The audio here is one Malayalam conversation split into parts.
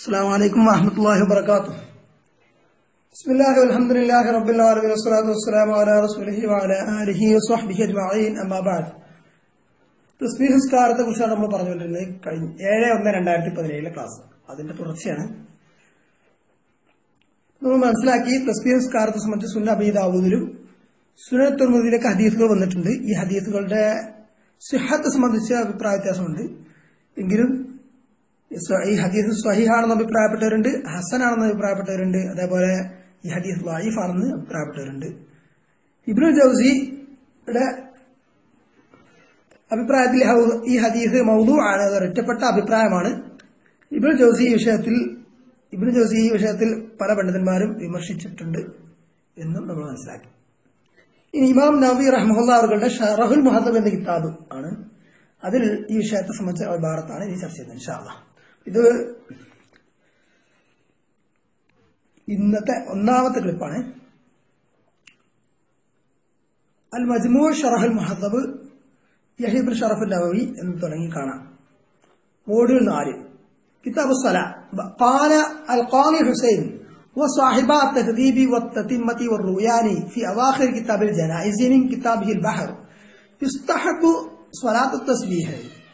السلام عليكم ورحمة الله وبركاته بسم الله والحمد لله رب العالمين والصلاة والسلام على رسوله وعلى آله وصحبه أجمعين أما بعد തസ്ബീഹ് നിസ്കാരത്തെ കുറിച്ചാണ് നമ്മൾ പറഞ്ഞുകൊണ്ടിരുന്നത് കഴിഞ്ഞ ഏഴ് ഒന്ന് രണ്ടായിരത്തി പതിനേഴിലെ ക്ലാസ് അതിന്റെ തുടർച്ചയാണ് നമ്മൾ മനസ്സിലാക്കി തസ്ബീഹ് നിസ്കാരത്തെ സംബന്ധിച്ച് സുന്ന അബീദാവൂദിലും സുനത്തുർമുദിയിലൊക്കെ ഹദീസുകൾ വന്നിട്ടുണ്ട് ഈ ഹദീസുകളുടെ സിഹത്തെ സംബന്ധിച്ച് അഭിപ്രായ വ്യത്യാസമുണ്ട് എങ്കിലും സ്വ- ഈ ഹദീസ് സ്വഹീഹാണെന്ന് അഭിപ്രായപ്പെട്ടവരുണ്ട് ഹസനാണെന്ന് അഭിപ്രായപ്പെട്ടവരുണ്ട് അതേപോലെ ഈ ഹദീസ് വൈഫാണെന്ന് അഭിപ്രായപ്പെട്ടവരുണ്ട് ഇബ്നു ജൗസിയുടെ അഭിപ്രായത്തിൽ ഹൗ- ഈ ഹദീസ് മൗദു ആണ് അത് ഒറ്റപ്പെട്ട അഭിപ്രായമാണ് ഇബ്നു ജൗസി ഈ വിഷയത്തിൽ ഇബ്നു ജൗസി ഈ വിഷയത്തിൽ പല പണ്ഡിതന്മാരും വിമർശിച്ചിട്ടുണ്ട് എന്നും നമ്മൾ മനസ്സിലാക്കി ഇനി ഇമാം നബി റഹ്മുല്ല അവരുടെ ഷറഹുൽ മുഹദബ് എന്ന കിതാബ് ആണ് അതിൽ ഈ വിഷയത്തെ സംബന്ധിച്ച ഭാരത്താണ് ഇനി ചർച്ച ചെയ്യുന്നത് ഇൻഷാ അല്ലാ. ഇത് ഇന്നത്തെ ഒന്നാമത്തെ ക്ലിപ്പാണ് അൽ മജ്മൂർ ഷറഹുൽ മുഹദബ് യഹീബ് ഷറഫ് നവവി എന്ന് തുടങ്ങി കാണാം മോഡ്യൂൾ നാല് كتاب الصلاة قال القاضي حسين وصاحبا التهذيب والتتمة والرويان في أواخر كتاب الجنائز من كتابه البحر يستحق صلاة التسبيح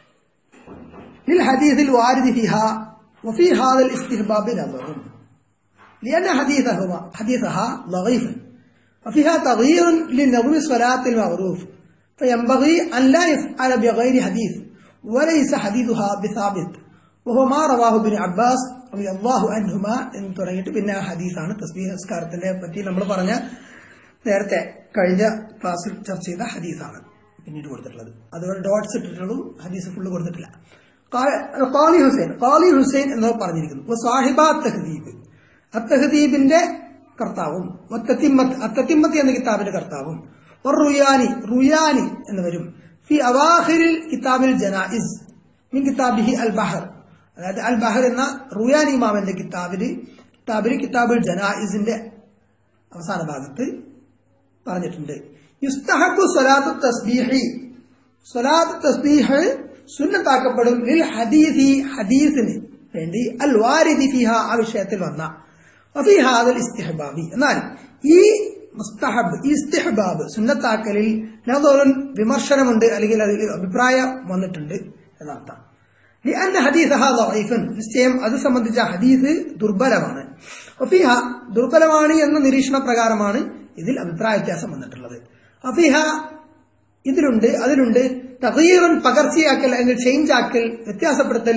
للحديث الوارد فيها وفي هذا الاستحباب نظر لأن حديثهما حديثها ضعيف وفيها تغيير لنظم الصلاة المعروف فينبغي أن لا يفعل بغير حديث وليس حديثها بثابت وهو ما رواه ابن عباس رضي الله عنهما എന്ന് തുടങ്ങിയിട്ട് പിന്നെ ആ ഹദീസാണ് തസ്ബീഹ് നമസ്കാരത്തിനെ പറ്റി നമ്മൾ പറഞ്ഞ നേരത്തെ കഴിഞ്ഞ ക്ലാസ്സിൽ ചർച്ച ചെയ്ത ഹദീസാണ് പിന്നീട് കൊടുത്തിട്ടുള്ളത് അതുപോലെ ഡോട്ട്സ് ഇട്ടിട്ടുള്ളൂ ഹദീസ് ഫുള്ള് കൊടുത്തിട്ടില്ല കാ- ഖാലി ഹുസൈൻ ഖാലി ഹുസൈൻ എന്ന് പറഞ്ഞിരിക്കുന്നു സാഹിബ തഹദീബ് അത്തഹദീബിന്റെ കർത്താവും വത്തത്തിമ്മത്ത് അത്തത്തിമ്മത്ത് എന്ന കിതാബിന്റെ കർത്താവും വർ റുയാനി റുയാനി എന്നിവരും ഫി അവാഹിരിൽ കിതാബിൽ ജനായിസ് മിൻ കിതാബിഹി അൽ ബഹർ അതായത് അൽ ബഹർ എന്ന റുയാനി ഇമാമിന്റെ കിതാബില് കിതാബിൽ കിതാബുൽ ജനായിസിന്റെ അവസാന ഭാഗത്ത് പറഞ്ഞിട്ടുണ്ട് യുസ്തഹബു സ്വലാത്തു തസ്ബീഹി സ്വലാത്തു തസ്ബീഹ് സുന്നത്താക്കപ്പെടും ലിൽ ഹദീസി ഹദീസിന് വേണ്ടി അൽ വാരിദി ഫിഹ ആ വിഷയത്തിൽ വന്ന വഫി ഹാദൽ ഇസ്തിഹബാബി എന്നാൽ ഈ മുസ്തഹബ് ഈ ഇസ്തിഹബാബ് സുന്നത്താക്കലിൽ നദറുൻ വിമർശനമുണ്ട് അല്ലെങ്കിൽ അതിൽ അഭിപ്രായം വന്നിട്ടുണ്ട് എന്നർത്ഥം لأن حديثها ضعيف നിശ്ചയം അത് സംബന്ധിച്ച ഹദീസ് ദുർബലമാണ് വഫിഹ ദുർബലമാണ് എന്ന നിരീക്ഷണ പ്രകാരമാണ് ഇതിൽ അഭിപ്രായ വ്യത്യാസം വന്നിട്ടുള്ളത് അഫിഹ ഇതിലുണ്ട് അതിലുണ്ട് തകീറൻ പകർച്ചയാക്കൽ അല്ലെങ്കിൽ ചേഞ്ച് ആക്കൽ വ്യത്യാസപ്പെടുത്തൽ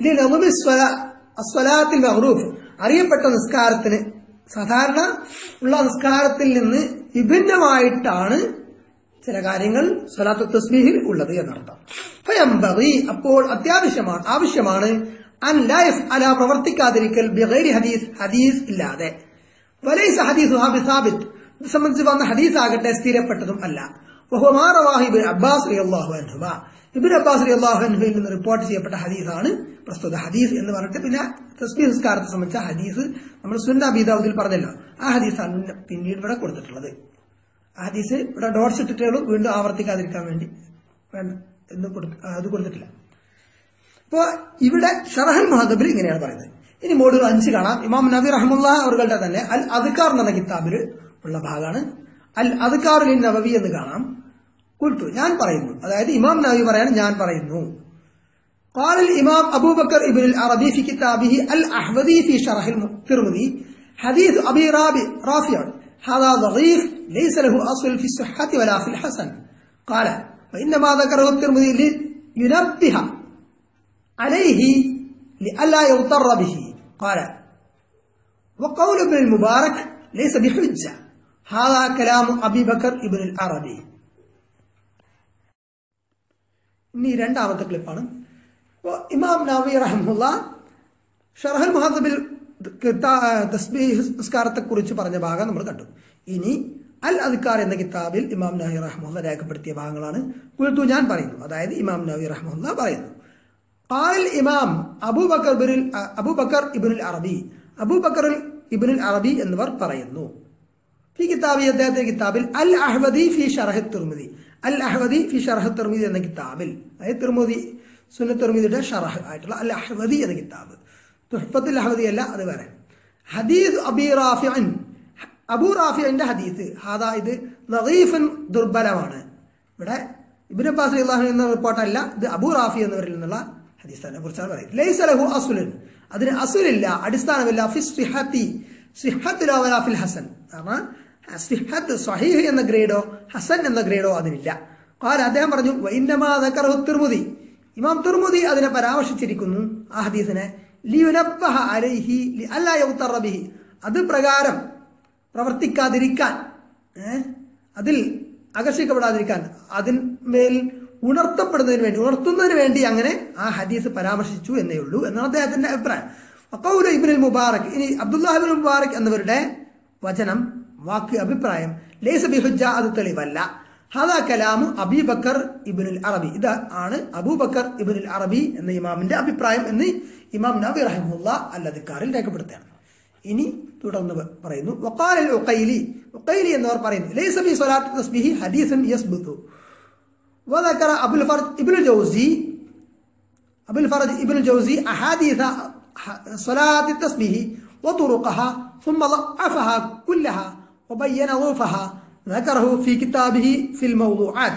അസ്വലാത്തിൽ മഹറൂഫ് അറിയപ്പെട്ട നിസ്കാരത്തിന് സാധാരണ ഉള്ള നിസ്കാരത്തിൽ നിന്ന് വിഭിന്നമായിട്ടാണ് ചില കാര്യങ്ങൾ സ്വലാത്തു തസ്ബീഹിൽ ഉള്ളത് എന്നർത്ഥം ഫയംബഗി അപ്പോൾ അത്യാവശ്യമാണ് ആവശ്യമാണ് അൻ ലൈഫ് അല പ്രവർത്തിക്കാതിരിക്കൽ ബിഗൈരി ഹദീസ് ഹദീസ് ഇല്ലാതെ വലൈസ ഹദീസ് സാബിത്ത് ഇത് സംബന്ധിച്ച് വന്ന ഹദീസ് ആകട്ടെ സ്ഥിരപ്പെട്ടതും അല്ല വഹുമാ റവാഹി ഇബ്നു അബ്ബാസ് റളിയല്ലാഹു അൻഹുമ ഇബ്നു അബ്ബാസ് റളിയല്ലാഹു അൻഹുവിൽ നിന്ന് റിപ്പോർട്ട് ചെയ്യപ്പെട്ട ഹദീസാണ് പ്രസ്തുത ഹദീസ് എന്ന് പറഞ്ഞിട്ട് പിന്നെ തസ്ബീഹ് നിസ്കാരത്തെ സംബന്ധിച്ച ഹദീസ് നമ്മൾ സുന്ന അബീദാവുദിൽ പറഞ്ഞല്ലോ ആ ഹദീസാണ് പിന്നീട് ഇവിടെ കൊടുത്തിട്ടുള്ളത് ആ ഹദീസ് ഇവിടെ ഡോട്ട്സ് ഇട്ടിട്ടേ ഉള്ളൂ വീണ്ടും ആവർത്തിക്കാതിരിക്കാൻ വേണ്ടി വേണ്ട എന്ന് കൊടുക്ക- ആ, അത് കൊടുത്തിട്ടില്ല അപ്പോ ഇവിടെ ഷറഹൽ മുഹദബിൽ ഇങ്ങനെയാണ് പറയുന്നത് ഇനി മോഡുകൾ അഞ്ച് കാണാം ഇമാം നബി റഹമുല്ല അവരുടെ തന്നെ അൽ അദ്കാർ എന്ന കിതാബിൽ ഉള്ള ഭാഗമാണ് അൽ അദ്കാറുൽ നബവി എന്ന് കാണാം കുൽട്ടു ഞാൻ പറയുന്നു അതായത് ഇമാം നബി പറയാണ് ഞാൻ പറയുന്നു قال الإمام أبو بكر ابن العربي في كتابه الأحوذي في شرح الترمذي حديث أبي رابع رافع هذا ضعيف ليس له أصل في الصحة ولا في الحسن قال وإنما ذكره الترمذي لينبه عليه لئلا يغتر به قال وقول ابن المبارك ليس بحجة هذا كلام أبي بكر ابن العربي ഇനി രണ്ടാമത്തെ ക്ലിപ്പാണ് അപ്പോൾ ഇമാം നവി റഹമുല്ല ഷറഹൽ മുഹദബിൽ തസ്ബീഹ് നിസ്കാരത്തെ കുറിച്ച് പറഞ്ഞ ഭാഗം നമ്മൾ കണ്ടു ഇനി അൽ അദ്കാർ എന്ന കിതാബിൽ ഇമാം നബി റഹ്മുല്ല രേഖപ്പെടുത്തിയ ഭാഗങ്ങളാണ് കുൽത്തു ഞാൻ പറയുന്നു അതായത് ഇമാം നബി റഹ്മുല്ല പറയുന്നു قال الإمام أبو بكر بن أبو بكر ابن العربي أبو بكر ابن العربي എന്നിവർ പറയുന്നു في കിതാബി അദ്ദേഹത്തിന്റെ കിതാബിൽ അൽ അഹ്വദി ഫി ഷറഹ് തുർമിദി അൽ അഹ്വദി ഫി ഷറഹ് തുർമിദി എന്ന കിതാബിൽ അതായത് തിർമുദി സുന്ന തുർമിദിയുടെ ഷറഹ് ആയിട്ടുള്ള അൽ അഹ്വദി എന്ന കിതാബ് തുഹഫത്തുൽ അഹമ്മദി അല്ല അത് വേറെ ഹദീസ് അബി റാഫിഅൻ അബൂ റാഫിഅന്റെ ഹദീസ് ഹാദാ ഇത് ലഗീഫൻ ദുർബലമാണ് ഇവിടെ ഇബ്നു അബ്ബാസ് അള്ളാഹു എന്ന റിപ്പോർട്ടല്ല ഇത് അബൂ റാഫി എന്നവരിൽ നിന്നുള്ള ഹദീസിനെ കുറിച്ചാണ് പറയുന്നത് ലൈസ ലഹു അസുലൻ അതിന് അസുലില്ല അടിസ്ഥാനമില്ല ഫി സിഹത്തി സിഹത്തിലോ വലാ ഫിൽ ഹസൻ കാരണം സിഹത്ത് സ്വഹീഹ് എന്ന ഗ്രേഡോ ഹസൻ എന്ന ഗ്രേഡോ അതിനില്ല കാല അദ്ദേഹം പറഞ്ഞു വൈന്നമാ ദക്കറഹു തിർമുദി ഇമാം തുർമുദി അതിനെ പരാമർശിച്ചിരിക്കുന്നു ആ ഹദീസിനെ ലിയുനബ്ബഹ അലൈഹി ലി അല്ലാ യൗതറ ബിഹി അത് പ്രകാരം പ്രവർത്തിക്കാതിരിക്കാൻ ഏ? അതിൽ ആകർഷിക്കപ്പെടാതിരിക്കാൻ അതിന്മേൽ ഉണർത്തപ്പെടുന്നതിന് വേണ്ടി ഉണർത്തുന്നതിന് വേണ്ടി അങ്ങനെ ആ ഹദീസ് പരാമർശിച്ചു എന്നേ ഉള്ളൂ എന്നാണ് അദ്ദേഹത്തിന്റെ അഭിപ്രായം അക്കൗല ഇബിനുൽ മുബാറക് ഇനി അബ്ദുല്ലാഹിബിൻ മുബാറക് എന്നവരുടെ വചനം വാക്ക് അഭിപ്രായം ലേസ ബിഹുജ അത് തെളിവല്ല ഹദാ കലാമു അബീബക്കർ ഇബിനുൽ അറബി ഇത് ആണ് അബൂബക്കർ ഇബിനുൽ അറബി എന്ന ഇമാമിന്റെ അഭിപ്രായം എന്ന് ഇമാം നബി റഹിമുല്ല അല്ലദിക്കാറിൽ രേഖപ്പെടുത്തുകയാണ് ഇനി തുടർന്ന് പ- പറയുന്നു വഖാൽ അൽ ഉഖൈലി ഉഖൈലി എന്നവർ പറയുന്നു ലൈസ ഫി സ്വലാത്ത് തസ്ബീഹി ഹദീസൻ യസ്ബുതു وذكر أبو الفرج ابن الجوزي أبو الفرج ابن الجوزي أحاديث صلاة التسبيح وطرقها ثم ضعفها كلها وبين ضعفها ذكره في كتابه في الموضوعات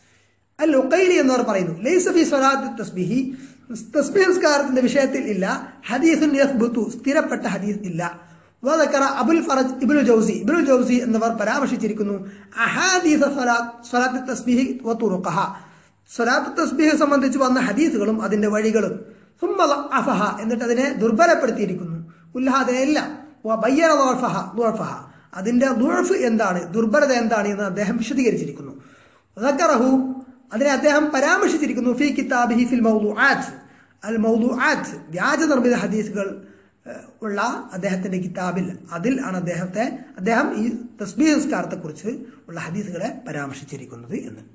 العقيلي എന്നവർ പറയുന്നു ലൈസ ഫി സ്വലാത്ത് തസ്ബീഹി തസ്ബീഹ് നിസ്കാരത്തിന്റെ വിഷയത്തിൽ ഇല്ല ഹദീസുൻ യസ്ബുതു സ്ഥിരപ്പെട്ട ഹദീസ് ഇല്ല വദക്കറ Abul Faraj Ibnul Jawzi Ibnul Jawzi എന്നിവർ പരാമർശിച്ചിരിക്കുന്നു അഹാദീസ സ്വലാത്ത് സ്വലാത്ത് തസ്ബീഹി വതുറുഖഹ സ്വലാത്ത് തസ്ബീഹ് സംബന്ധിച്ച് വന്ന ഹദീസുകളും അതിന്റെ വഴികളും സുമ്മ അഫഹ എന്നിട്ട് അതിനെ ദുർബലപ്പെടുത്തിയിരിക്കുന്നു ഉല്ലഹ അതിനെല്ലാം വബയ്യന ദുഅഫഹ ദുഅഫഹ അതിന്റെ ദുഅഫ് എന്താണ് ദുർബലത എന്താണ് എന്ന് അദ്ദേഹം വിശദീകരിച്ചിരിക്കുന്നു വദക്കറഹു അതിനെ അദ്ദേഹം പരാമർശിച്ചിരിക്കുന്നു ഫി കിതാബിഹി ഫിൽ മൗദുആത്ത് അൽ മൗദുആത്ത് വ്യാജ നിർമ്മിത ഹദീസുകൾ ഏഹ്, ഉള്ള അദ്ദേഹത്തിന്റെ കിതാബിൽ അതിൽ ആണ് അദ്ദേഹത്തെ അദ്ദേഹം ഈ തസ്ബീഹ് നിസ്കാരത്തെ കുറിച്ച് ഉള്ള ഹദീസുകളെ പരാമർശിച്ചിരിക്കുന്നത് എന്ന്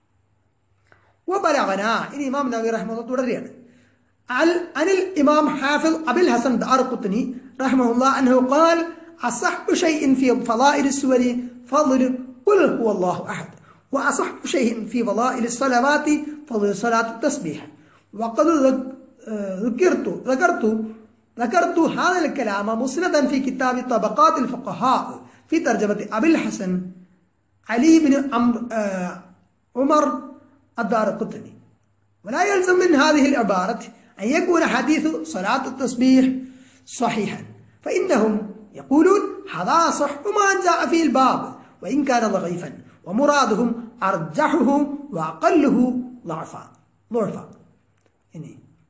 وبلغنا إن إمام نووي رحمه الله തുടരുകയാണ് عن- عن الإمام حافظ أبي الحسن دار قطني رحمه الله أنه قال أصح شيء في فضائل السور فضل قل هو الله أحد وأصح شيء في فضائل الصلوات فضل صلاة التسبيح وقد ذك- آه، ذكرت ذكرت ذكرت هذا الكلام مسندا في كتاب طبقات الفقهاء في ترجمة أبي الحسن علي بن عمرو آه، عمر الدار قطني ولا يلزم من هذه العبارة أن يكون حديث صلاة التسبيح صحيحا فإنهم يقولون هذا صح ما جاء في الباب وإن كان ضعيفا ومرادهم أرجحه وأقله ضعفا ضعفا ഇനി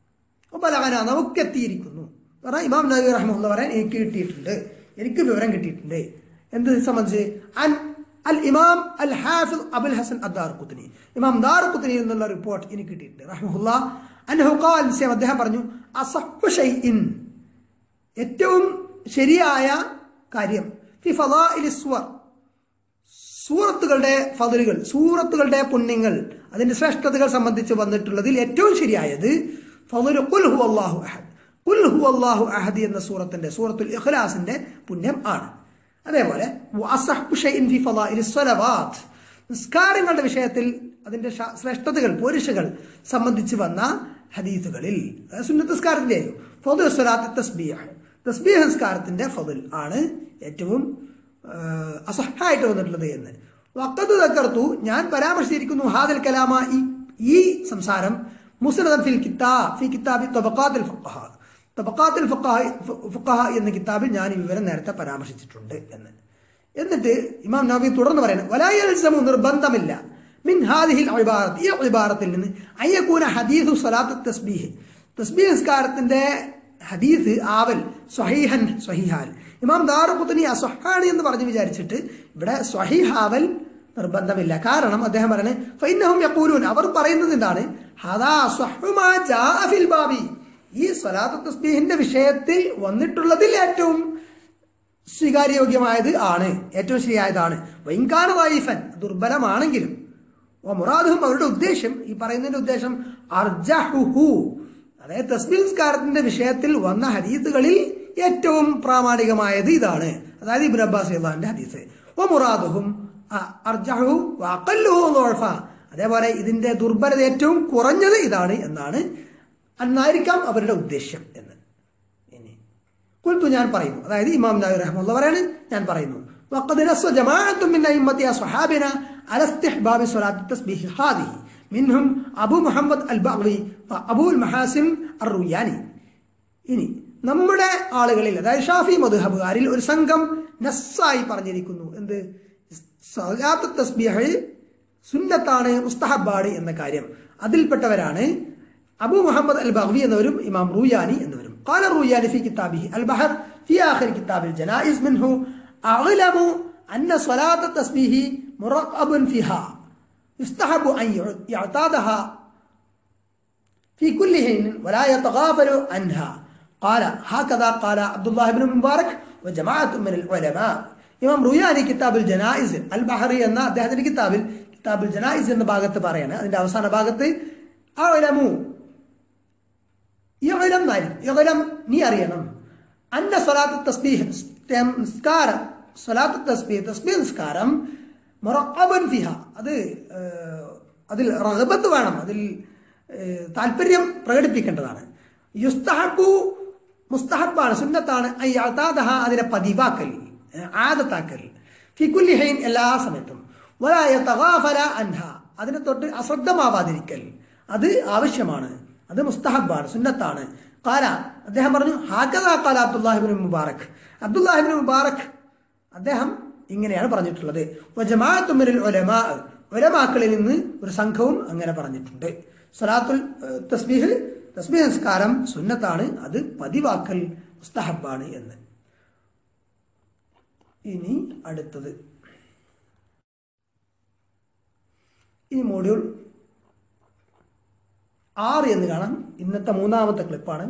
ബലഗന നമുക്ക് എത്തിയിരിക്കുന്നു കാരണം ഇമാം നബി റഹ്മുള്ള പറയാൻ എനിക്ക് കിട്ടിയിട്ടുണ്ട് എനിക്ക് വിവരം കിട്ടിയിട്ടുണ്ട് എന്ത് സംബന്ധിച്ച് അൻ അൽ ഇമാം അൽ ഹാഫിദ് അബുൽ ഹസൻ അദ്ദാർ കുത്തിനി ഇമാം ദാർ കുത്തിനി എന്നുള്ള റിപ്പോർട്ട് എനിക്ക് കിട്ടിയിട്ടുണ്ട് റഹ്മുല്ല അൻഹു ഖാൽ നിശ്ചയം അദ്ദേഹം പറഞ്ഞു അസഹു ഷൈഇൻ ഏറ്റവും ശരിയായ കാര്യം ഫി ഫളാഇലി സുവർ സൂറത്തുകളുടെ ഫതിലുകൾ സൂറത്തുകളുടെ പുണ്യങ്ങൾ അതിന്റെ ശ്രേഷ്ഠതകൾ സംബന്ധിച്ച് വന്നിട്ടുള്ളതിൽ ഏറ്റവും ശരിയായത് ഫضل ഖുൽ ഹു അല്ലാഹു അഹദ് ഖുൽ ഹു അല്ലാഹു അഹദ് എന്ന സൂറത്തിന്റെ സൂറത്തുൽ ഇഖ്ലാസിന്റെ പുണ്യം ആണ് അതേപോലെ വഅസഹ്ബു ഷൈഇൻ ഫി ഫളാഇലി സ്വലവാത്ത് നിസ്കാരങ്ങളുടെ വിഷയത്തിൽ അതിന്റെ ശ- ശ്രേഷ്ഠതകൾ പോരിഷകൾ സംബന്ധിച്ച് വന്ന ഹദീസുകളിൽ അതായത് സുന്നത്ത് നിസ്കാരത്തിന്റെ ഫضل സ്വലാത്ത് തസ്ബീഹ് തസ്ബീഹ് നിസ്കാരത്തിന്റെ ഫضل ആണ് ഏറ്റവും ആഹ് അസഹായിട്ട് വന്നിട്ടുള്ളത് എന്ന് വക്കത്ത് തക്കർത്തു ഞാൻ പരാമർശിച്ചിരിക്കുന്നു ഹാദൽ കലാമ ഈ ഈ സംസാരം മുസ്ലിം ഫിൽ കിതാ ഫി കിതാബി തബക്കാത്തിൽ ഫഖഹ തബക്കാത്തിൽ ഫഖഹ ഫഖഹ എന്ന കിതാബിൽ ഞാൻ ഈ വിവരം നേരത്തെ പരാമർശിച്ചിട്ടുണ്ട് എന്ന് എന്നിട്ട് ഇമാം നബി തുടർന്ന് പറയുന്നത് വലായൽസമു നിർബന്ധമില്ല മിൻ ഹാദിഹിൽ ഇബാറത്ത് ഈ ഇബാറത്തിൽ നിന്ന് അയ്യക്കൂന ഹദീസു സ്വലാത്ത് തസ്ബീഹ് തസ്ബീഹ് നിസ്കാരത്തിന്റെ ഹദീസ് ആവൽ സ്വഹീഹൻ സ്വഹീഹാൽ ഇമാം ദാറുഖുത്തനി അസ്വഹാണ് എന്ന് പറഞ്ഞു വിചാരിച്ചിട്ട് ഇവിടെ സ്വഹീഹാവൽ നിർബന്ധമില്ല കാരണം അദ്ദേഹം പറയുന്നത് ഫൈനഹും യഖൂലൂൻ അവർ പറയുന്നത് എന്താണ് ഹദാ സ്വഹ്ഹു മാ ജാഅ ഫിൽ ബാബി ഈ സ്വലാത്തു തസ്ബീഹിന്റെ വിഷയത്തിൽ വന്നിട്ടുള്ളതിൽ ഏറ്റവും സ്വീകാര്യോഗ്യമായത് ആണ് ഏറ്റവും ശരിയായതാണ് വൈങ്കാന വൈഫൻ ദുർബലമാണെങ്കിലും മുറാദും അവരുടെ ഉദ്ദേശം ഈ പറയുന്നതിന്റെ ഉദ്ദേശം അർജഹുഹു അതായത് തസ്ബീൽ നിസ്കാരത്തിന്റെ വിഷയത്തിൽ വന്ന ഹദീസുകളിൽ ഏറ്റവും പ്രാമാണികമായത് ഇതാണ് അതായത് ഇബിൻ അബ്ബാസ് അള്ളാഹിന്റെ ഹദീസ് ഓ മുറാദുഹും അർജഹു അക്കല്ലുഹു നോഴഫ അതേപോലെ ഇതിന്റെ ദുർബലത ഏറ്റവും കുറഞ്ഞത് ഇതാണ് എന്നാണ് എന്നായിരിക്കാം അവരുടെ ഉദ്ദേശ്യം എന്ന് ഇനി കുൽത്തു ഞാൻ പറയുന്നു അതായത് ഇമാം നബി റഹ്മുള്ള പറയാണ് ഞാൻ പറയുന്നു وقد نص جماعة من أئمة أصحابنا على استحباب صلاة التسبيح هذه منهم أبو محمد البغوي وأبو المحاسن الروياني ഇനി നമ്മുടെ ആളുകളിൽ അതായത് ഷാഫി മധുഹബുകാരിൽ ഒരു സംഘം നസ്സായി പറഞ്ഞിരിക്കുന്നു എന്ത് സലാത്ത് തസ്ബീഹ് സുന്നത്താണ് മുസ്തഹബാണ് എന്ന കാര്യം അതിൽപ്പെട്ടവരാണ് അബു മുഹമ്മദ് അൽ ബഹ്വി എന്നവരും ഇമാം റൂയാനി എന്നവരും قال الروياني في كتابه البحر في آخر كتاب الجنائز منه أعلم أن صلاة التسبيح مرقب فيها يستحب أن يعتادها في كل حين ولا يتغافل عنها قال هكذا قال عبد الله بن مبارك وجماعة من العلماء ഇമാം റുയാനി കിതാബുൽ ജനായിസ് അൽ ബഹറി എന്ന അദ്ദേഹത്തിന്റെ കിതാബിൽ കിതാബുൽ ജനായിസ് എന്ന ഭാഗത്ത് പറയാണ് അതിന്റെ അവസാന ഭാഗത്ത് അലമു യഅലം എന്നായിരിക്കും യഅലം നീ അറിയണം അന്ന സ്വലാത്ത് തസ്ബീഹ് നിസ്കാരം സ്വലാത്ത് തസ്ബീഹ് തസ്ബീഹ് നിസ്കാരം മുറഅബൻ ഫിഹ അത് അതിൽ റഹബത്ത് വേണം അതിൽ താല്പര്യം പ്രകടിപ്പിക്കേണ്ടതാണ് യുസ്തഹബു മുസ്തഹബാണ് സുന്നത്താണ് അയ്യാതാദഹ അതിനെ പതിവാക്കൽ ആദത്താക്കൽ ഫിക്കുല്ലി ഹൈൻ എല്ലാ സമയത്തും വലായ തഗാഫല അൻഹ അതിനെ തൊട്ട് അശ്രദ്ധമാവാതിരിക്കൽ അത് ആവശ്യമാണ് അത് മുസ്തഹബാണ് സുന്നത്താണ് കാല അദ്ദേഹം പറഞ്ഞു ഹാക്കദ കാല അബ്ദുല്ലാഹിബിൻ മുബാറക് അബ്ദുല്ലാഹിബിൻ മുബാറക് അദ്ദേഹം ഇങ്ങനെയാണ് പറഞ്ഞിട്ടുള്ളത് ജമാഅത്തുമിൽ ഒലമാ ഒലമാക്കളിൽ നിന്ന് ഒരു സംഘവും അങ്ങനെ പറഞ്ഞിട്ടുണ്ട് സലാത്തുൽ തസ്ബീഹ് തസ്ബീഹ് നിസ്കാരം സുന്നത്താണ് അത് പതിവാക്കൽ മുസ്തഹബാണ് എന്ന് ഇനി അടുത്തത് ഈ മോഡ്യൂൾ ആറ് എന്ന് കാണാം ഇന്നത്തെ മൂന്നാമത്തെ ക്ലിപ്പാണ്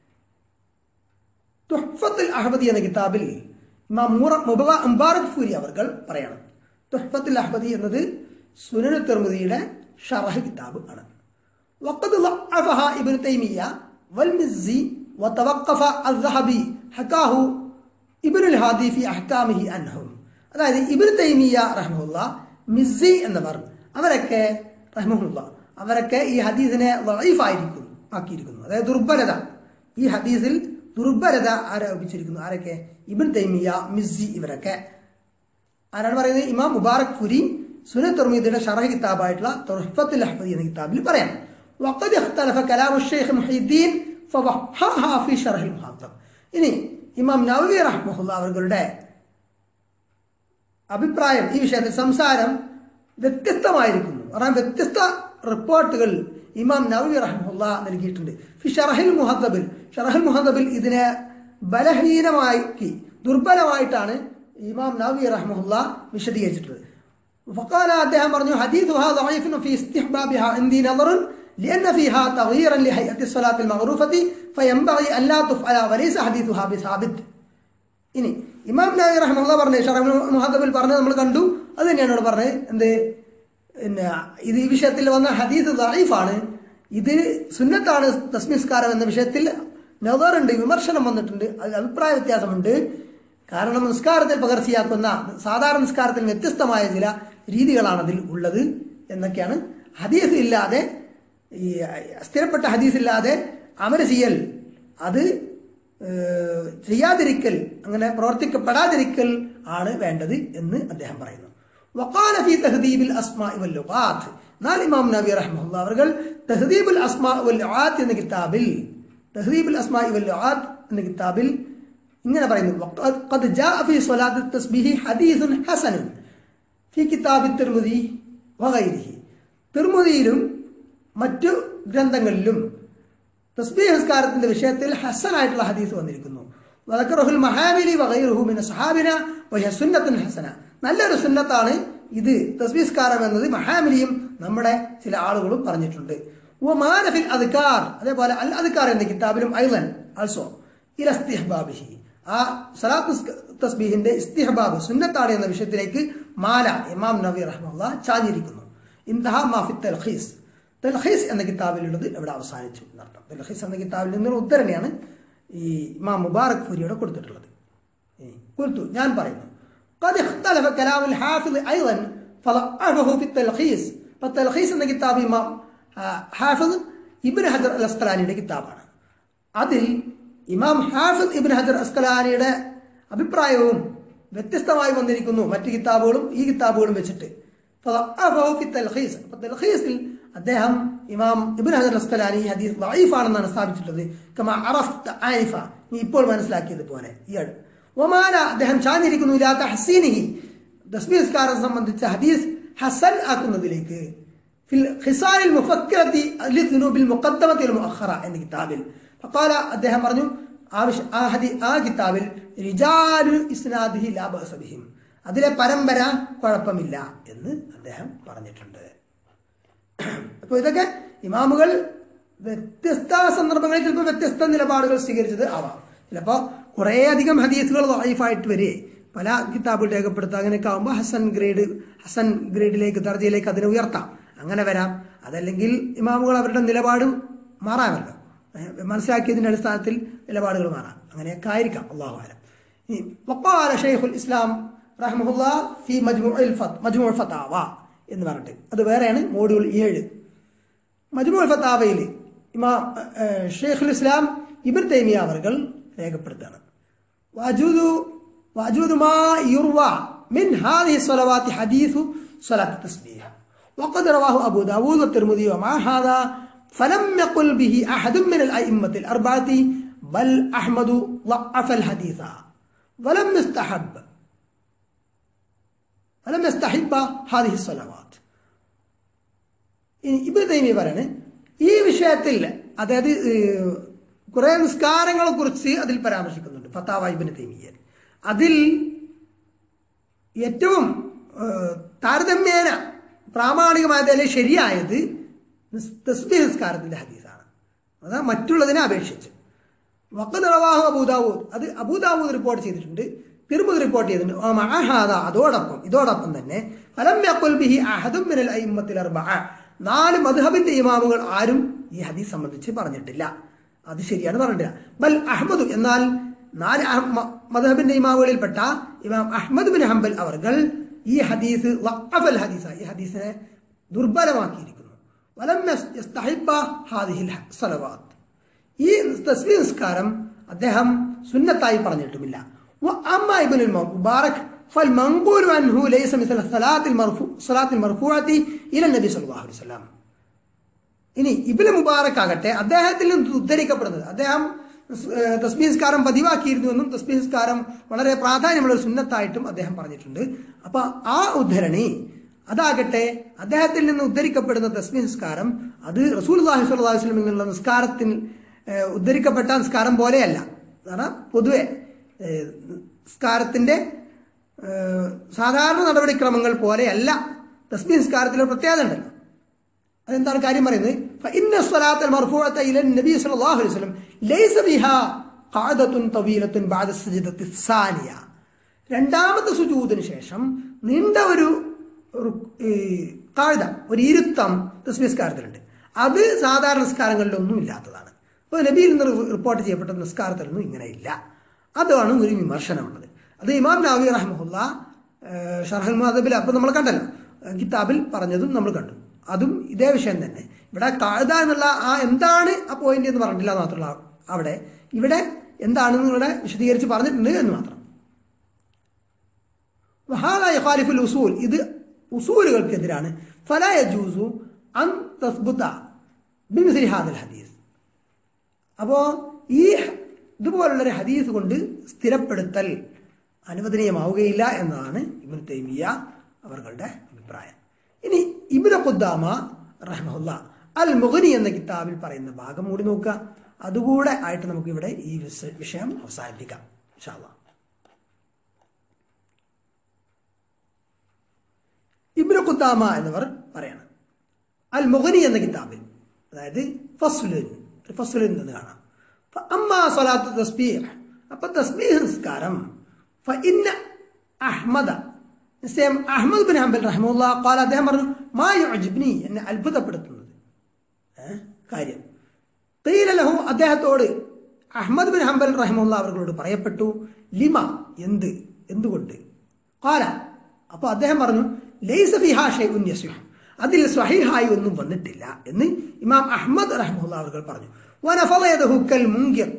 തുഹ്ഫത്തുൽ അഹമ്മദി എന്ന കിതാബിൽ ഇമാം മുബാറക് ഫൂരി അവർ പറയണം തുഹ്ഫത്തുൽ അഹമ്മദി എന്നത് സുനനു തിർമുദിയുടെ ഷറഹ് കിതാബ് ആണ് وقد ضعفها ابن تيمية والمزي وتوقف الذهبي حكاه ابن الهادي في أحكامه عنهم അതായത് ഇബിൻ തൈമിയ റഹ്മുല്ല മിസ്സി എന്നവർ അവരൊക്കെ റഹ്മുല്ല അവരൊക്കെ ഈ ഹദീസിനെ വൈഫായിരിക്കുന്നു ആക്കിയിരിക്കുന്നു അതായത് ദുർബലത ഈ ഹദീസിൽ ദുർബലത ആരോപിച്ചിരിക്കുന്നു ആരൊക്കെ ഇബിൻ തൈമിയ മിസ്സി ഇവരൊക്കെ ആരാണ് പറയുന്നത് ഇമാം മുബാറക് ഫുരി സുന തുർമീദിയുടെ ഷറഹ് കിതാബായിട്ടുള്ള തുർഫത്തുൽ അഹ്മദി എന്ന കിതാബിൽ പറയാം وقد اختلف كلام الشيخ محي الدين فوحاها في شرح المحاضر ഇനി ഇമാം നവവി റഹ്മുല്ല അവരുടെ അഭിപ്രായം ഈ വിഷയത്തിൽ സംസാരം വ്യത്യസ്തമായിരിക്കുന്നു കാരണം വ്യത്യസ്ത റിപ്പോർട്ടുകൾ ഇമാം നവവി റഹ്മുല്ല നൽകിയിട്ടുണ്ട് ഫി ഷറഹിൽ മുഹദ്ദബിൽ ഷറഹുൽ മുഹദ്ദബിൽ ഇതിനെ ബലഹീനമാക്കി ദുർബലമായിട്ടാണ് ഇമാം നവവി റഹ്മുല്ല വിശദീകരിച്ചിട്ടുള്ളത് فقال അദ്ദേഹം പറഞ്ഞു حديثها ضعيف في استحبابها عندي نظر لأن فيها تغييرا لهيئة الصلاة المعروفة فينبغي أن لا تفعل وليس حديثها بثابت ഇനി ഇമാം നബി റഹ്മുള്ള പറഞ്ഞ ഷറഫ് മുഹദ്ദബിൽ പറഞ്ഞത് നമ്മൾ കണ്ടു അത് തന്നെയാണ് ഇവിടെ പറഞ്ഞത് എന്ത് പിന്നെ ഇത് ഈ വിഷയത്തിൽ വന്ന ഹദീസ് ദൈഫാണ് ഇത് സുന്നത്താണ് തസ്മിസ്കാരം എന്ന വിഷയത്തിൽ നദറുണ്ട് വിമർശനം വന്നിട്ടുണ്ട് അതിൽ അഭിപ്രായ വ്യത്യാസമുണ്ട് കാരണം നിസ്കാരത്തിൽ പകർച്ചയാക്കുന്ന സാധാരണ നിസ്കാരത്തിൽ വ്യത്യസ്തമായ ചില രീതികളാണ് അതിൽ ഉള്ളത് എന്നൊക്കെയാണ് ഹദീസ് ഇല്ലാതെ ഈ സ്ഥിരപ്പെട്ട ഹദീസ് ഇല്ലാതെ അമല ചെയ്യൽ അത് ചെയ്യാതിരിക്കൽ അങ്ങനെ പ്രവർത്തിക്കപ്പെടാതിരിക്കൽ ആണ് വേണ്ടത് എന്ന് അദ്ദേഹം പറയുന്നു വക്കാല ഫി തഹദീബിൽ അസ്മാ വല്ലുഖാത്ത് എന്നാൽ ഇമാം നബി റഹ്മുല്ല അവർ തഹദീബുൽ അസ്മാ വല്ലുആത്ത് എന്ന കിതാബിൽ തഹദീബുൽ അസ്മാ വല്ലുആത്ത് എന്ന കിതാബിൽ ഇങ്ങനെ പറയുന്നു قد جاء في صلاة التسبيح حديث حسن في كتاب الترمذي وغيره തിർമുദിയിലും മറ്റു ഗ്രന്ഥങ്ങളിലും തസ്ബീഹ് നിസ്കാരത്തിന്റെ വിഷയത്തിൽ ഹസനായിട്ടുള്ള ഹദീസ് വന്നിരിക്കുന്നു വദക്കറുഹുൽ മഹാബിലി വഗൈറുഹു മിന സഹാബിന വഹ സുന്നത്തുൻ ഹസന നല്ലൊരു സുന്നത്താണ് ഇത് തസ്ബീസ്കാരം എന്നത് മഹാമിലിയും നമ്മുടെ ചില ആളുകളും പറഞ്ഞിട്ടുണ്ട് മാനഫിൽ അദ്കാർ അതേപോലെ അൽ അദ്കാർ എന്ന കിതാബിലും ഐലൻ ആൾസോ ഇലസ്തിഹ്ബാബിഹി ആ സലാത്ത് തസ്ബീഹിന്റെ ഇസ്തിഹബാബ് സുന്നത്താണ് എന്ന വിഷയത്തിലേക്ക് മാല ഇമാം നബി റഹ്മുള്ള ചാഞ്ഞിരിക്കുന്നു ഇന്തഹ മാഫി തൽഖീസ് തൽഖീസ് എന്ന കിതാബിലുള്ളത് ഇവിടെ അവസാനിച്ചു എന്നർത്ഥം തൽഖീസ് എന്ന കിതാബിൽ നിന്നുള്ള ഉദ്ധരണിയാണ് ഈ ഇമാം മുബാറക് ഫുരിയോടെ കൊടുത്തിട്ടുള്ളത് കുൽത്തു ഞാൻ പറയുന്നു قد اختلف كلام الحافظ ايضا فضعفه في التلخيص فالتلخيص എന്ന കിതാബ് ഇമാം ഹാഫിദ് ഇബ്നു ഹജർ അൽ അസ്ഖലാനിയുടെ കിതാബാണ് അതിൽ ഇമാം ഹാഫിദ് ഇബിൻ ഹജർ അസ്കലാനിയുടെ അഭിപ്രായവും വ്യത്യസ്തമായി വന്നിരിക്കുന്നു മറ്റു കിതാബുകളും ഈ കിതാബുകളും വെച്ചിട്ട് فضعفه في التلخيص അപ്പൊ തൽഖീസിൽ അദ്ദേഹം ഇമാം ഇബ്ൻ ഹജർ അസ്കലാനി ഈ ഹദീസ് വൈഫാണെന്നാണ് സ്ഥാപിച്ചിട്ടുള്ളത് കമ അറഫ്ത ആരിഫ നീ ഇപ്പോൾ മനസ്സിലാക്കിയത് പോലെ ഇയാൾ ഒമാന അദ്ദേഹം ചാഞ്ഞിരിക്കുന്നു ഇല്ലാത്ത ഹസീനിഹി തസ്ബീസ്കാരം സംബന്ധിച്ച ഹദീസ് ഹസൻ ആക്കുന്നതിലേക്ക് في الخصال المفكرة للذنوب المقدمة والمؤخرة എന്ന കിതാബിൽ فقال അദ്ദേഹം പറഞ്ഞു ആവശ്യ ആ ഹദി ആ കിതാബിൽ റിജാലു ഇസ്നാദിഹി ലാ ബഅസ ബിഹിം അതിലെ പരമ്പര കുഴപ്പമില്ല എന്ന് അദ്ദേഹം പറഞ്ഞിട്ടുണ്ട് അപ്പോൾ ഇതൊക്കെ ഇമാമുകൾ വ്യത്യസ്ത സന്ദർഭങ്ങളിൽ ചിലപ്പോൾ വ്യത്യസ്ത നിലപാടുകൾ സ്വീകരിച്ചത് ആവാം ചിലപ്പോൾ കുറേ അധികം ഹദീസുകൾ വൈഫായിട്ട് വരെ പല കിതാബുകൾ രേഖപ്പെടുത്തുക അങ്ങനെയൊക്കെ ആകുമ്പോൾ ഹസൻ ഗ്രേഡ് ഹസൻ ഗ്രേഡിലേക്ക് ദർജയിലേക്ക് അതിനെ ഉയർത്താം അങ്ങനെ വരാം അതല്ലെങ്കിൽ ഇമാമുകൾ അവരുടെ നിലപാട് മാറാമല്ലോ ഏഹ് മനസ്സിലാക്കിയതിന്റെ അടിസ്ഥാനത്തിൽ നിലപാടുകൾ മാറാം അങ്ങനെയൊക്കെ ആയിരിക്കാം അള്ളാഹു ആലം ഇനി വഖാല ഷെയ്ഖുൽ ഇസ്ലാം റഹ്മുല്ല ഫി മജ്മുഉൽ ഫത്ത് മജ്മുഉൽ ഫതാവ എന്ന് പറഞ്ഞിട്ട് അത് വേറെയാണ് മോഡ്യൂൾ ഏഴ് മജ്മുഉൽ ഫതാവയിൽ ഇമാം ഏഹ്, ഷെയ്ഖുൽ ഇസ്ലാം ഇബ്ൻ തൈമിയ അവർകൾ രേഖപ്പെടുത്താണ് വജൂദു വജൂദു മാ യുർവ من هذه الصلوات حديث صلاة التسبيح وقد رواه أبو داود والترمذي ومع هذا فلم يقل به أحد من الأئمة الأربعة بل أحمد ضعف الحديث ولم يستحب ولم يستحب هذه الصلوات ഇനി ഇബ്നു തൈമിയ പറയാണ് ഈ വിഷയത്തിൽ അതായത് ഏഹ്, കുറെ നിസ്കാരങ്ങളെ കുറിച്ച് അതിൽ പരാമർശിക്കുന്നുണ്ട് ഫത്താവ ഇബ്നു തൈമിയ അതിൽ ഏറ്റവും ഏഹ്, താരതമ്യേന പ്രാമാണികമായത് അല്ലെങ്കിൽ ശരിയായത് നിസ്- തസ്ബീഹ് നിസ്കാരത്തിന്റെ ഹദീസാണ് അതാ മറ്റുള്ളതിനെ അപേക്ഷിച്ച് വക്കത് റവാഹു അബൂദാവൂദ് അത് അബൂദാവൂദ് റിപ്പോർട്ട് ചെയ്തിട്ടുണ്ട് തിരുമുദ് റിപ്പോർട്ട് ചെയ്തിട്ടുണ്ട് ആ മഅഹാദ അതോടൊപ്പം ഇതോടൊപ്പം തന്നെ ഫലം യഖുൽ ബിഹി അഹദും മിനൽ അയിമ്മത്തിൽ അർബഅ നാല് മദ്ഹബിന്റെ ഇമാമുകൾ ആരും ഈ ഹദീസ് സംബന്ധിച്ച് പറഞ്ഞിട്ടില്ല അത് ശരിയാണ് പറഞ്ഞിട്ടില്ല ബൽ അഹ്മദ് എന്നാൽ നാല് അഹ് മ- മദ്ഹബിന്റെ ഇമാമുകളിൽപ്പെട്ട ഇമാം അഹ്മദ് ബിൻ ഹംബൽ അവർകൾ ഈ ഹദീസ് വഖഫൽ ഹദീസ ഈ ഹദീസിനെ ദുർബലമാക്കിയിരിക്കുന്നു വലം യസ്- യസ്തഹിബ്ബ ഹാദിഹിൽ സലവാത്ത് ഈ തസ്ബീഹ് നിസ്കാരം അദ്ദേഹം സുന്നത്തായി പറഞ്ഞിട്ടുമില്ല وأما ابن المبارك فالمنقول عنه ليس مثل الصلاة المرفوع صلاة المرفوعة إلى النبي صلى الله عليه وسلم ഇനി ഇബിന് മുബാറക് ആകട്ടെ അദ്ദേഹത്തിൽ നിന്ന് ഉദ്ധരിക്കപ്പെടുന്നത് അദ്ദേഹം ഏഹ്, തസ്ബീഹ്സ്കാരം പതിവാക്കിയിരുന്നുവെന്നും തസ്ബീഹ്സ്കാരം വളരെ പ്രാധാന്യമുള്ള ഒരു സുന്നത്തായിട്ടും അദ്ദേഹം പറഞ്ഞിട്ടുണ്ട് അപ്പൊ ആ ഉദ്ധരണി അതാകട്ടെ അദ്ദേഹത്തിൽ നിന്ന് ഉദ്ധരിക്കപ്പെടുന്ന തസ്ബീഹ്സ്കാരം അത് റസൂൽ അള്ളാഹി സ്വല്ലല്ലാഹു അലൈഹി വസല്ലം എന്നുള്ള നിസ്കാരത്തിൽ ഏഹ്, ഉദ്ധരിക്കപ്പെട്ട നിസ്കാരം പോലെയല്ല കാരണം പൊതുവെ ഏഹ്, നിസ്കാരത്തിന്റെ ഏഹ്, സാധാരണ നടപടിക്രമങ്ങൾ പോലെയല്ല തസ്ബീഹ് നിസ്കാരത്തിലെ പ്രത്യേകത ഉണ്ടല്ലോ അതെന്താണ് കാര്യം പറയുന്നത് فإن الصلاة المرفوعة إلى النبي صلى الله عليه وسلم ليس بها قاعدة طويلة بعد السجدة الثانية രണ്ടാമത്തെ സുജൂദിന് ശേഷം നീണ്ട ഒരു റുക്- ഈ കാഴ്ത ഒരു ഇരുത്തം നിസ്കാരത്തിലുണ്ട് അത് സാധാരണ നിസ്കാരങ്ങളിലൊന്നും ഇല്ലാത്തതാണ് അപ്പോൾ നബിയിൽ നിന്ന് റി- റിപ്പോർട്ട് ചെയ്യപ്പെട്ട നിസ്കാരത്തിലൊന്നും ഇങ്ങനെയില്ല അതാണ് ഒരു വിമർശനമുള്ളത് അത് ഇമാം നബി റഹ്മുല്ല ഷർഹൽ മുഹദബിൽ അപ്പം നമ്മൾ കണ്ടല്ലോ ഏഹ് കിതാബിൽ പറഞ്ഞതും നമ്മൾ കണ്ടു അതും ഇതേ വിഷയം തന്നെ ഇവിടെ കാഴ്ത എന്നുള്ള ആ എന്താണ് ആ പോയിന്റ് എന്ന് പറഞ്ഞിട്ടില്ല എന്ന് മാത്രമല്ല അവിടെ ഇവിടെ എന്താണെന്ന് ഇവിടെ വിശദീകരിച്ച് പറഞ്ഞിട്ടുണ്ട് എന്ന് മാത്രം വഹാദ യഖാലിഫുൽ ഉസൂൽ ഇത് ഉസൂലുകൾക്കെതിരാണ് ഫലാ യജൂസു അൻ തസ്ബുത ബിമിസ്ലി ഹാദൽ ഹദീസ് അപ്പോ ഈ ഇതുപോലുള്ളൊരു ഹദീസ് കൊണ്ട് സ്ഥിരപ്പെടുത്തൽ അനുവദനീയമാവുകയില്ല എന്നതാണ് ഇബ്നു തൈമിയ അവരുടെ അഭിപ്രായം ഇനി ഇബ്നു ഖുദ്ദാമ റഹ്മുല്ല അൽ മുഗനി എന്ന കിതാബിൽ പറയുന്ന ഭാഗം കൂടി നോക്കുക അതുകൂടെ ആയിട്ട് നമുക്ക് ഇവിടെ ഈ വിഷ- വിഷയം അവസാനിപ്പിക്കാം ഇൻഷാ അല്ലാ ഇബ്നു ഖുദ്ദാമ എന്നിവർ പറയണം അൽ മുഗനി എന്ന കിതാബിൽ അതായത് ഫസ്ലുൻ ഒരു ഫസ്ലുൻ എന്ന് കാണാം അമ്മാ സ്വലാത്ത് തസ്ബീഹ് അപ്പൊ തസ്ബീഹ് നിസ്കാരം ഫഇന്ന അഹ്മദ നിശ്ചയം അഹ്മദ് ബിൻ ഹംബൽ റഹ്മുല്ല ഖാല അദ്ദേഹം പറഞ്ഞു മാ യുഅ്ജിബ്നി എന്നെ അത്ഭുതപ്പെടുത്തുന്നത് ഏ? കാര്യം ഖീല ലഹു അദ്ദേഹത്തോട് അഹ്മദ് ബിൻ ഹംബൽ റഹ്മുല്ല അവர்களോട് പറയപ്പെട്ടു ലിമ എന്ത് എന്തുകൊണ്ട് ഖാല അപ്പൊ അദ്ദേഹം പറഞ്ഞു ലൈസ ഫിഹാ ഷൈഉൻ യസ്ഹു അതിൽ സ്വഹീഹായി ഒന്നും വന്നിട്ടില്ല എന്ന് ഇമാം അഹ്മദ് റഹ്മുല്ല അവർ പറഞ്ഞു വനഫള യദഹു കൽ മുങ്കിർ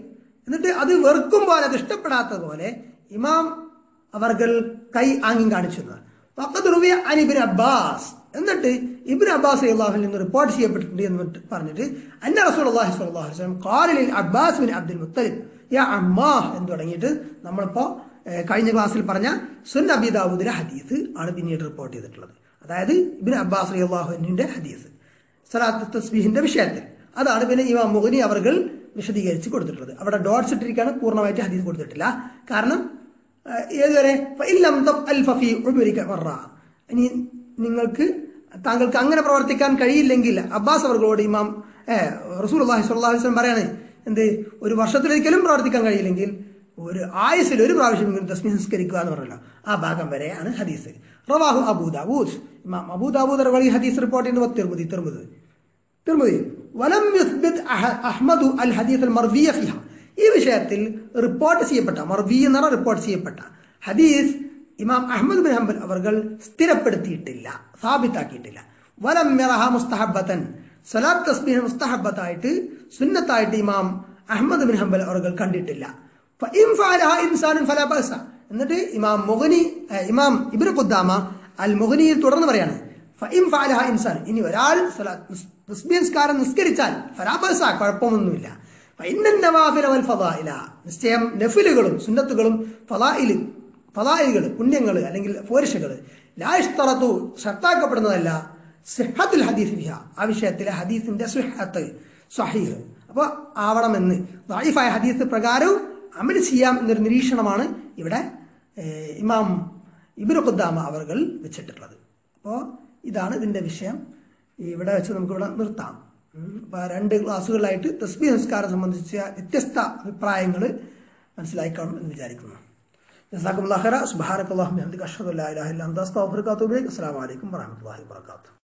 എന്നിട്ട് അത് വെറുക്കും പോലെ അത് ഇഷ്ടപ്പെടാത്തത് പോലെ ഇമാം അവർകൾ കൈ ആംഗ്യം കാണിച്ചു എന്നാണ് വഖദ് റുവിയ അൻ ഇബ്നു അബ്ബാസ് എന്നിട്ട് ഇബ്നു അബ്ബാസ് അള്ളാഹുവിൽ നിന്ന് റിപ്പോർട്ട് ചെയ്യപ്പെട്ടിട്ടുണ്ട് എന്ന് പറഞ്ഞിട്ട് അന്ന റസൂലുള്ളാഹി സ്വല്ലല്ലാഹു അലൈഹി വസല്ലം ഖാല ലിൽ അബ്ബാസ് ബിൻ അബ്ദുൽ മുത്തലിബ് യാ അമ്മാഹ് എന്ന് തുടങ്ങിയിട്ട് നമ്മളിപ്പോ ഏഹ്, കഴിഞ്ഞ ക്ലാസ്സിൽ പറഞ്ഞ സുൻ അബി ദാവൂദിലെ ഹദീസ് ആണ് പിന്നീട് റിപ്പോർട്ട് ചെയ്തിട്ടുള്ളത് അതായത് ഇബ്നു അബ്ബാസ് റളിയല്ലാഹുവിന്റെ ഹദീസ് സലാത്ത് തസ്ബീഹിന്റെ വിഷയത്തിൽ അതാണ് പിന്നെ ഇമാം മുഹനി അവർകൾ വിശദീകരിച്ച് കൊടുത്തിട്ടുള്ളത് അവിടെ ഡോട്ട്സ് ഇട്ടിരിക്കുകയാണ് പൂർണ്ണമായിട്ട് ഹദീസ് കൊടുത്തിട്ടില്ല കാരണം ഏഹ്, ഏതുവരെ ഫഇല്ലം തഫ്അൽ ഫഫീ ഉമരിക മറ. ഇനി നിങ്ങൾക്ക് താങ്കൾക്ക് അങ്ങനെ പ്രവർത്തിക്കാൻ കഴിയില്ലെങ്കിൽ അബ്ബാസ് അവർകളോട് ഇമാം റസൂൽ അള്ളാഹി സ്വല്ലാഹു വസ്ലം പറയാണ് എന്ത് ഒരു വർഷത്തിലൊരിക്കലും പ്രവർത്തിക്കാൻ കഴിയില്ലെങ്കിൽ ഒരു ആയുസിൽ ഒരു പ്രാവശ്യം ഇങ്ങനെ തസ്മി സംസ്കരിക്കുക എന്ന് പറഞ്ഞല്ലോ ആ ഭാഗം വരെയാണ് ഹദീസ് റവാഹു അബൂദാവൂദ് ഇമാം അബൂദാവൂദ് അവർ ഈ ഹദീസ് റിപ്പോർട്ട് ചെയ്യുന്നത് തിരുമതി തിരുമതി തിരുമതി വലം യുസ്ബിത് അഹ- അഹ്മദു അൽ ഹദീസ് അൽ മർവിയ ഫിഹ ഈ വിഷയത്തിൽ റിപ്പോർട്ട് ചെയ്യപ്പെട്ട മർവി എന്ന റിപ്പോർട്ട് ചെയ്യപ്പെട്ട ഹദീസ് ഇമാം അഹമ്മദ് ബിൻ ഹംബൽ അവർ സ്ഥിരപ്പെടുത്തിയിട്ടില്ല സാബിത്താക്കിയിട്ടില്ല വലം മിറഹ മുസ്തഹബത്തൻ സലാത്ത് തസ്ബീഹ് മുസ്തഹബത്തായിട്ട് സുന്നത്തായിട്ട് ഇമാം അഹമ്മദ് ബിൻ ഹംബൽ അവർ കണ്ടിട്ടില്ല ഫഇൻ ഫഅലഹ ഇൻസാനുൻ ഫലാ ബഅസ. എന്നിട്ട് ഇമാം മുഗനി ഏ, ഇമാം ഇബ്നു ഖുദ്ദാമ അൽ മുഗനിയിൽ തുടർന്ന് പറയാണ് ഫഇൻ ഫഅലഹ ഇൻസാൻ ഇനി ഒരാൾ സലാത്ത് നിസ്- തസ്ബീഹ് നിസ്കാരം നിസ്കരിച്ചാൽ ഫലാ ബഅസ കുഴപ്പമൊന്നുമില്ല ഫഇന്നൻ നവാഫില വൽ ഫളായില നിശ്ചയം നഫിലുകളും സുന്നത്തുകളും ഫളായില് ഫളായിലുകൾ പുണ്യങ്ങൾ അല്ലെങ്കിൽ ഫോരിഷകൾ ലായിഷ്തറത്തു ഷർത്താക്കപ്പെടുന്നതല്ല സിഹത്തുൽ ഹദീസ് ഫിഹ ആ വിഷയത്തിലെ ഹദീസിന്റെ സുഹത്ത് സഹീഹ് അപ്പോൾ ആവണമെന്ന് ദായിഫായ ഹദീസ് പ്രകാരവും അമൽ ചെയ്യാം എന്നൊരു നിരീക്ഷണമാണ് ഇവിടെ ഏഹ്, ഇമാം ഇബിനു ഖുദ്ദാമ അവർകൾ വെച്ചിട്ടുള്ളത് അപ്പോൾ ഇതാണ് ഇതിന്റെ വിഷയം ഇവിടെ വെച്ച് നമുക്ക് ഇവിടെ നിർത്താം ഉം. അപ്പൊ രണ്ട് ക്ലാസ്സുകളിലായിട്ട് തസ്ബീഹ് സംസ്കാരം സംബന്ധിച്ച വ്യത്യസ്ത അഭിപ്രായങ്ങൾ മനസ്സിലാക്കണം എന്ന് വിചാരിക്കുന്നു ജസാക്കും അള്ളാഹറ സുബാനക്കല്ലാഹു അഷ്ഹദു അല്ലാ ഇലാഹ ഇല്ല അന്ത അസ്തഗ്ഫിറുക വഅത്തുബു ഇലൈക് അസ്സലാമു അലൈക്കും വറഹ്മത്തുള്ളാഹി വബറകാതുഹു